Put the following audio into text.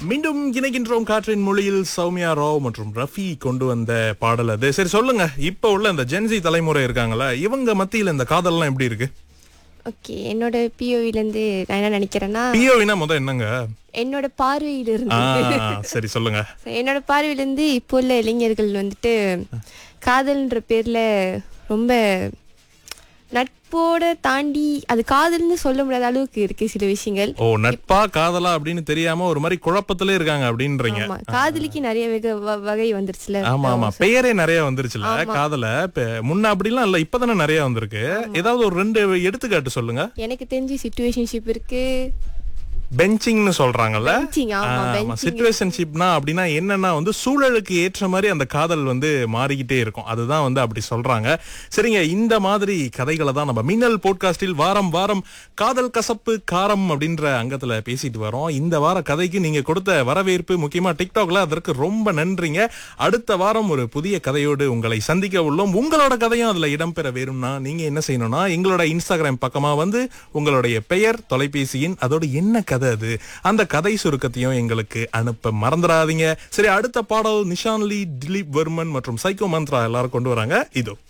மீண்டும் இணைகின்றோம் காற்றின் மொழியில் சௌமியா ராவ் மற்றும் ரஃபி கொண்டு வந்த பாடல் அது சரி சொல்லுங்க இப்ப உள்ள இந்த ஜென்சி தலைமுறை இருக்காங்கல்ல இவங்க மத்தியில இந்த காதல்லாம் எப்படி இருக்கு ஓகே என்னோட பிஓவில இருந்து நான் என்ன நினைக்கிறேன்னா பிஓவினா முத என்னங்க என்னோட பார்வையில ஆ, இருந்து சரி சொல்லுங்க என்னோட பார்வையில இருந்து இப்போ உள்ள இளைஞர்கள் வந்துட்டு காதல்ன்ற பேர்ல ரொம்ப நட்போட தாண்டி அது காதல்னு சொல்ல முடியாத அளவுக்கு இருக்கு சில விஷயங்கள் ஓ நட்பா காதலா அப்படின்னு தெரியாம ஒரு மாதிரி குழப்பத்திலே இருக்காங்க அப்படின்றீங்க ஆமா காதலிக்கு நிறைய வகை வ- வகை வந்துருச்சுல ஆமா ஆமா பெயரே நிறைய வந்துருச்சுல காதல இப்ப முன்ன அப்படிலாம் இல்ல இப்பதானே நிறைய வந்திருக்கு ஏதாவது ஒரு ரெண்டு எடுத்துக்காட்டு சொல்லுங்க எனக்கு தெரிஞ்சு சிச்சுவேஷன்ஷிப் இருக்கு பெஞ்சிங்னு சொல்றாங்கல்ல Benching, ஆமா, benching. சிச்சுவேஷன்ஷிப்னா அப்படின்னா என்னன்னா வந்து சூழலுக்கு ஏற்ற மாதிரி அந்த காதல் வந்து மாறிக்கிட்டே இருக்கும் அதுதான் வந்து அப்படி சொல்றாங்க சரிங்க இந்த மாதிரி கதைகளை தான் நம்ம மின்னல் போட்காஸ்டில் வாரம் வாரம் காதல் கசப்பு காரம் அப்படின்ற அங்கத்துல பேசிட்டு வரோம் இந்த வார கதைக்கு நீங்க கொடுத்த வரவேற்பு முக்கியமா டிக்டாக்ல அதற்கு ரொம்ப நன்றிங்க அடுத்த வாரம் ஒரு புதிய கதையோடு உங்களை சந்திக்க உள்ளோம் உங்களோட கதையும் அதுல இடம்பெற வேணும்னா நீங்க என்ன செய்யணும்னா எங்களோட இன்ஸ்டாகிராம் பக்கமா வந்து உங்களுடைய பெயர் தொலைபேசியின் அதோட என்ன கதை அது அந்த கதை சுருக்கத்தையும் எங்களுக்கு அனுப்ப மறந்துடாதீங்க சரி அடுத்த பாடல் நிஷான்லி திலீப் வர்மன் மற்றும் சைக்கோ மந்த்ரா எல்லாரும் கொண்டு வராங்க இதோ